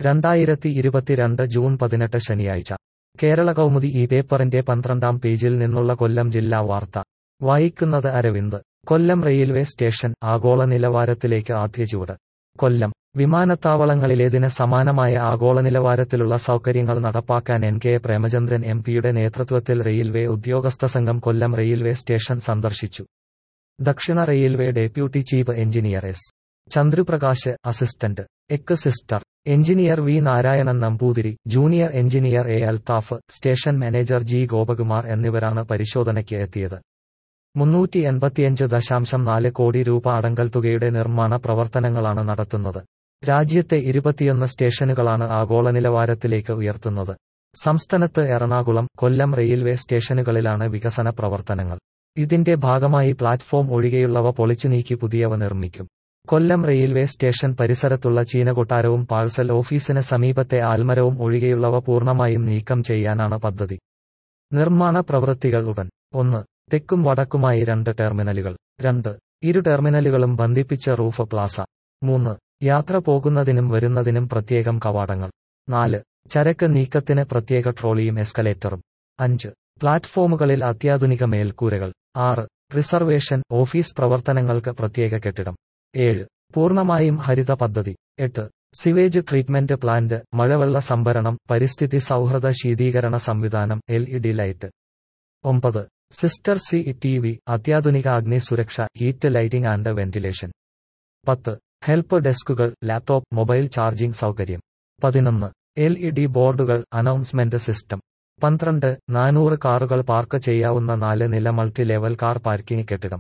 രണ്ടായിരത്തി ഇരുപത്തിരണ്ട് ജൂൺ പതിനെട്ട് ശനിയാഴ്ച കേരള കൗമുദി ഈ പേപ്പറിന്റെ പന്ത്രണ്ടാം പേജിൽ നിന്നുള്ള കൊല്ലം ജില്ലാ വാർത്ത വായിക്കുന്നത് അരവിന്ദ് കൊല്ലം റെയിൽവേ സ്റ്റേഷൻ ആഗോള നിലവാരത്തിലേക്ക് ആദ്യ ചുവട് കൊല്ലം വിമാനത്താവളങ്ങളിലേതിന് സമാനമായ ആഗോള നിലവാരത്തിലുള്ള സൗകര്യങ്ങൾ നടപ്പാക്കാൻ എൻ കെ പ്രേമചന്ദ്രൻ എം പിയുടെ നേതൃത്വത്തിൽ റെയിൽവേ ഉദ്യോഗസ്ഥ സംഘം കൊല്ലം റെയിൽവേ സ്റ്റേഷൻ സന്ദർശിച്ചു ദക്ഷിണ railway deputy chief engineer S Chandraprakash assistant executive engineer V Narayanan Namboothiri junior engineer A Althaf station manager G Gopakumar എന്നിവരാണ് പരിശോധനയ്ക്ക് എത്തിയത് മുന്നൂറ്റി എൺപത്തിയഞ്ച് ദശാംശം നാല് കോടി രൂപ അടങ്കൽ തുകയുടെ നിർമ്മാണ പ്രവർത്തനങ്ങളാണ് നടത്തുന്നത് രാജ്യത്തെ ഇരുപത്തിയൊന്ന് സ്റ്റേഷനുകളാണ് ആഗോള നിലവാരത്തിലേക്ക് ഉയർത്തുന്നത് സംസ്ഥാനത്ത് എറണാകുളം കൊല്ലം റെയിൽവേ സ്റ്റേഷനുകളിലാണ് വികസന പ്രവർത്തനങ്ങൾ ഇതിന്റെ ഭാഗമായി പ്ലാറ്റ്ഫോം ഒഴികെയുള്ളവ പൊളിച്ചു നീക്കി പുതിയവ നിർമ്മിക്കും കൊല്ലം റെയിൽവേ സ്റ്റേഷൻ പരിസരത്തുള്ള ചീനകൊട്ടാരവും പാഴ്സൽ ഓഫീസിന് സമീപത്തെ ആൽമരവും ഒഴികെയുള്ളവ പൂർണ്ണമായും നീക്കം ചെയ്യാനാണ് പദ്ധതി നിർമ്മാണ പ്രവൃത്തികൾ ഉടൻ ഒന്ന് തെക്കും വടക്കുമായി രണ്ട് ടെർമിനലുകൾ രണ്ട് ഇരു ടെർമിനലുകളും ബന്ധിപ്പിച്ച റൂഫ് പ്ലാസ മൂന്ന് യാത്ര പോകുന്നതിനും വരുന്നതിനും പ്രത്യേകം കവാടങ്ങൾ നാല് ചരക്ക് നീക്കത്തിന് പ്രത്യേക ട്രോളിയും എസ്കലേറ്ററും അഞ്ച് പ്ലാറ്റ്ഫോമുകളിൽ അത്യാധുനിക മേൽക്കൂരകൾ ആറ് റിസർവേഷൻ ഓഫീസ് പ്രവർത്തനങ്ങൾക്ക് പ്രത്യേക കെട്ടിടം ഏഴ് പൂർണ്ണമായും ഹരിത പദ്ധതി എട്ട് സിവേജ് ട്രീറ്റ്മെന്റ് പ്ലാന്റ് മഴവെള്ള സംഭരണം പരിസ്ഥിതി സൗഹൃദ ശീതീകരണ സംവിധാനം എൽ ഇ ഡി ലൈറ്റ് ഒമ്പത് സിസ്റ്റർ സി ടി വി അത്യാധുനിക അഗ്നി സുരക്ഷ ഹീറ്റ് ലൈറ്റിംഗ് ആൻഡ് വെന്റിലേഷൻ പത്ത് ഹെൽപ്പ് ഡെസ്കുകൾ ലാപ്ടോപ്പ് മൊബൈൽ ചാർജിംഗ് സൗകര്യം പതിനൊന്ന് എൽ ഇ ഡി ബോർഡുകൾ അനൗൺസ്മെന്റ് സിസ്റ്റം പന്ത്രണ്ട് നാനൂറ് കാറുകൾ പാർക്ക് ചെയ്യാവുന്ന നാല് നില മൾട്ടി ലെവൽ കാർ പാർക്കിംഗ് കെട്ടിടം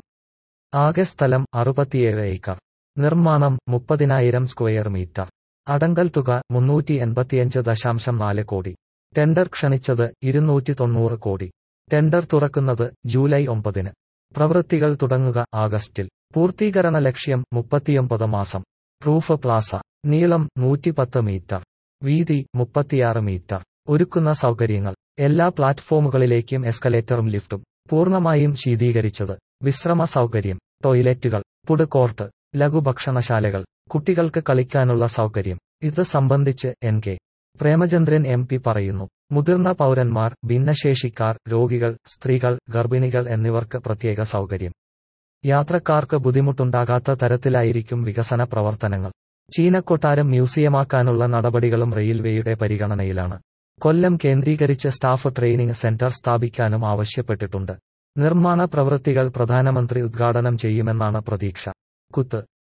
ആകെ സ്ഥലം അറുപത്തിയേഴ് ഏക്കർ നിർമ്മാണം മുപ്പതിനായിരം സ്ക്വയർ മീറ്റർ അടങ്കൽ തുക മുന്നൂറ്റി എൺപത്തിയഞ്ച് ദശാംശം നാല് കോടി ടെൻഡർ ക്ഷണിച്ചത് ഇരുന്നൂറ്റി തൊണ്ണൂറ് കോടി ടെൻഡർ തുറക്കുന്നത് ജൂലൈ ഒമ്പതിന് പ്രവൃത്തികൾ തുടങ്ങുക ആഗസ്റ്റിൽ പൂർത്തീകരണ ലക്ഷ്യം മുപ്പത്തിയൊമ്പത് മാസം റൂഫ് പ്ലാസ നീളം നൂറ്റിപ്പത്ത് മീറ്റർ വീതി മുപ്പത്തിയാറ് മീറ്റർ ഒരുക്കുന്ന സൗകര്യങ്ങൾ എല്ലാ പ്ലാറ്റ്ഫോമുകളിലേക്കും എസ്കലേറ്ററും ലിഫ്റ്റും പൂർണ്ണമായും ശീതീകരിച്ചത് വിശ്രമ സൗകര്യം ടോയ്ലറ്റുകൾ ഫുഡ് കോർട്ട് ലഘുഭക്ഷണശാലകൾ കുട്ടികൾക്ക് കളിക്കാനുള്ള സൗകര്യം ഇത് സംബന്ധിച്ച് N K Premachandran M P പറയുന്നു മുതിർന്ന പൗരന്മാർ ഭിന്നശേഷിക്കാർ രോഗികൾ സ്ത്രീകൾ ഗർഭിണികൾ എന്നിവർക്ക് പ്രത്യേക സൗകര്യം യാത്രക്കാർക്ക് ബുദ്ധിമുട്ടുണ്ടാകാത്ത തരത്തിലായിരിക്കും വികസന പ്രവർത്തനങ്ങൾ ചീനക്കൊട്ടാരം മ്യൂസിയമാക്കാനുള്ള നടപടികളും റെയിൽവേയുടെ പരിഗണനയിലാണ് കൊല്ലം കേന്ദ്രീകരിച്ച് സ്റ്റാഫ് ട്രെയിനിംഗ് സെന്റർ സ്ഥാപിക്കാനും ആവശ്യപ്പെട്ടിട്ടുണ്ട് നിർമ്മാണ പ്രവൃത്തികൾ പ്രധാനമന്ത്രി ഉദ്ഘാടനം ചെയ്യുമെന്നാണ് പ്രതീക്ഷ കുത്ത്